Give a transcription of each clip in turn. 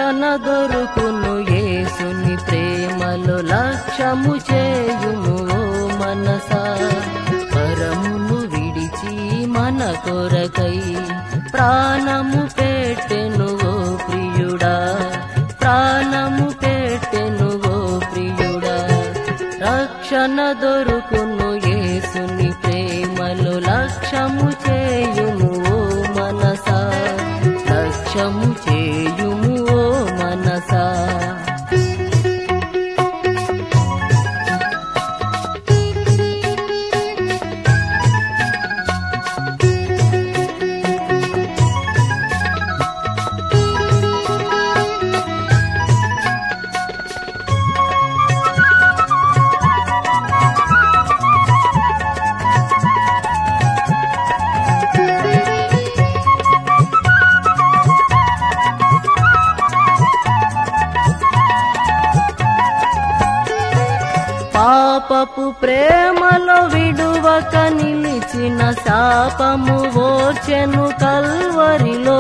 రక్షణ దొరుకును యేసుని ప్రేమలో లక్ష్యము చేయుము ఓ మనసా పరమును విడిచి మన కొరకై ప్రాణము పెట్టెను ఓ ప్రియుడా ప్రాణము పెట్టెను ఓ ప్రియుడా రక్షణ దొరుకును యేసుని ప్రేమలో లక్ష్యము చేయుము ఓ మనసా లక్ష్యము చేయుము ఓ మనసా పాపపు ప్రేమలో విడువక నిలిచిన శాపము ఓచెను కల్వరిలో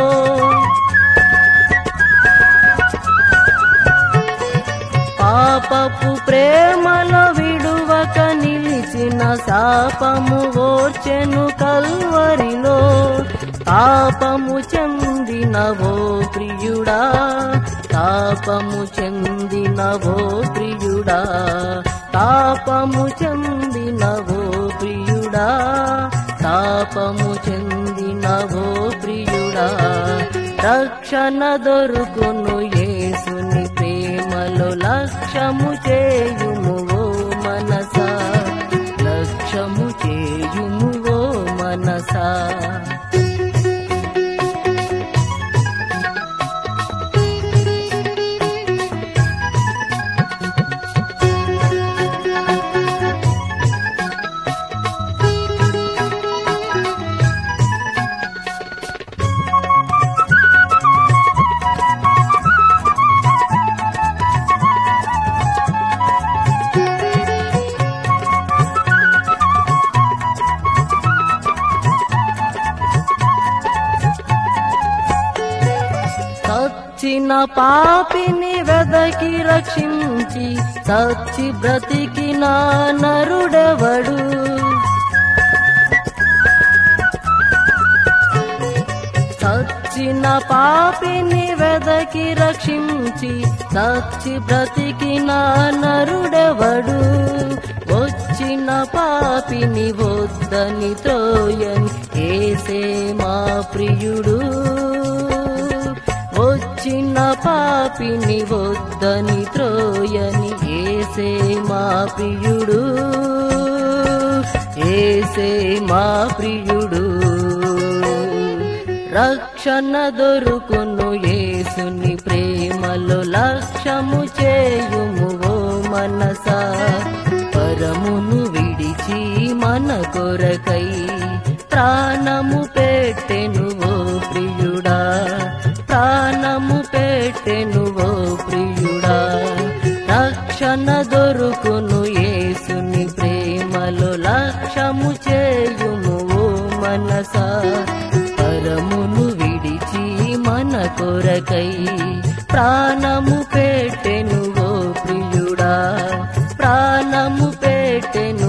పాపపు ప్రేమలో విడువక నిలిచిన శాపము ఓర్చెను కల్వరిలో తాపము చెందినవో ప్రియుడా తాపము చెందినవో ప్రియుడా తాపము చెందినవో ప్రియుడా తాపము చెందినవో ప్రియుడా రక్షణ దొరుకును యేసుని ప్రేమలో లక్ష్యము చేయుము ఓ మనసా లక్ష్యము చేయుము ఓ మనసా చచ్చిన పాపిని వెదకి రక్షించి చచ్చి బ్రతికిన నరుడెవడు చచ్చిన పాపిని వెదకి రక్షించి చచ్చి బ్రతికిన నరుడెవడు వచ్చిన పాపిని వద్దని త్రోయని ఏసే మా ప్రియుడు వచ్చిన పాపిని వద్దని త్రోయని ఏసే మా ప్రియుడు ఏసే మా ప్రియుడు రక్షణ దొరుకును యేసుని ప్రేమలో లక్ష్యము చేయుము ఓ మనసా పరమును విడిచి మన కొరకై ప్రాణము పెట్టెను ఓ ప్రియుడా ప్రాణము పెట్టెను ఓ ప్రియుడా రక్షణ దొరుకును యేసుని ప్రేమలో లక్ష్యము చేయుము ఓ మనసా పరమును విడిచి మన కొరకై ప్రాణము పెట్టెను ఓ ప్రియుడా ప్రాణము పెట్టెను